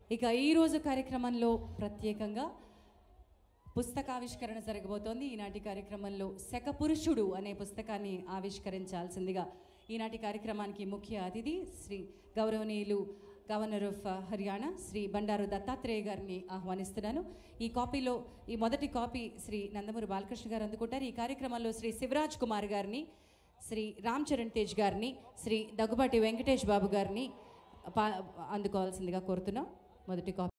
ఇక ఈరోజు కార్యక్రమంలో ప్రత్యేకంగా పుస్తకావిష్కరణ జరగబోతోంది ఈనాటి కార్యక్రమంలో శకపురుషుడు అనే పుస్తకాన్ని ఆవిష్కరించాల్సిందిగా ఈనాటి కార్యక్రమానికి ముఖ్య అతిథి శ్రీ గౌరవనీయులు గవర్నర్ ఆఫ్ హర్యానా శ్రీ బండారు దత్తాత్రేయ గారిని ఆహ్వానిస్తున్నాను ఈ కాపీలో ఈ మొదటి కాపీ శ్రీ నందమూరి బాలకృష్ణ గారు అందుకుంటారు ఈ కార్యక్రమంలో శ్రీ శివరాజ్ కుమార్ గారిని శ్రీ రామ్ చరణ్ తేజ్ గారిని శ్రీ దగ్గుబాటి వెంకటేష్ బాబు గారిని పా అందుకోవాల్సిందిగా కోరుతున్నాం మొదటి కాపీ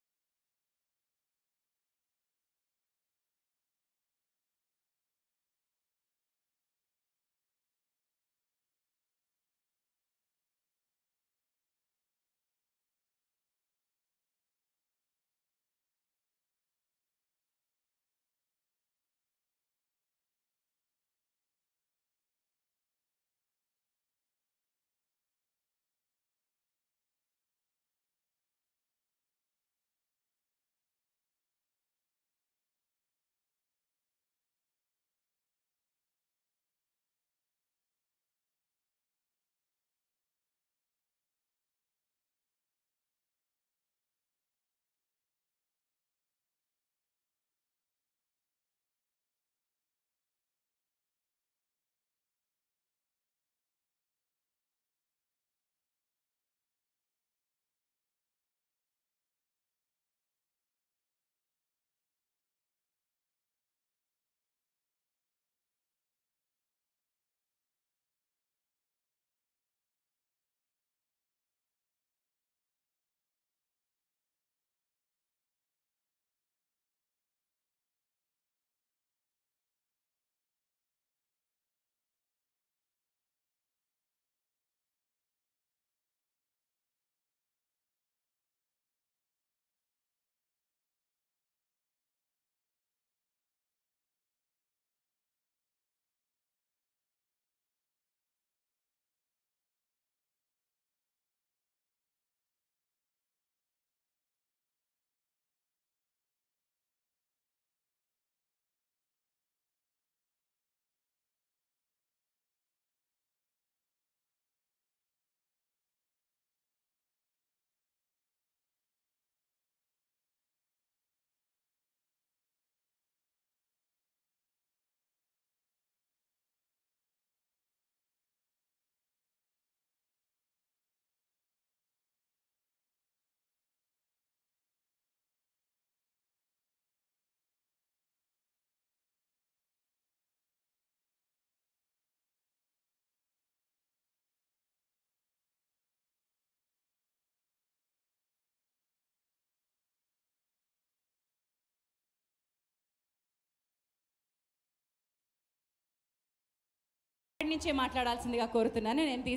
నుంచే మాట్లాడాల్సిందిగా కోరుతున్నాను నేను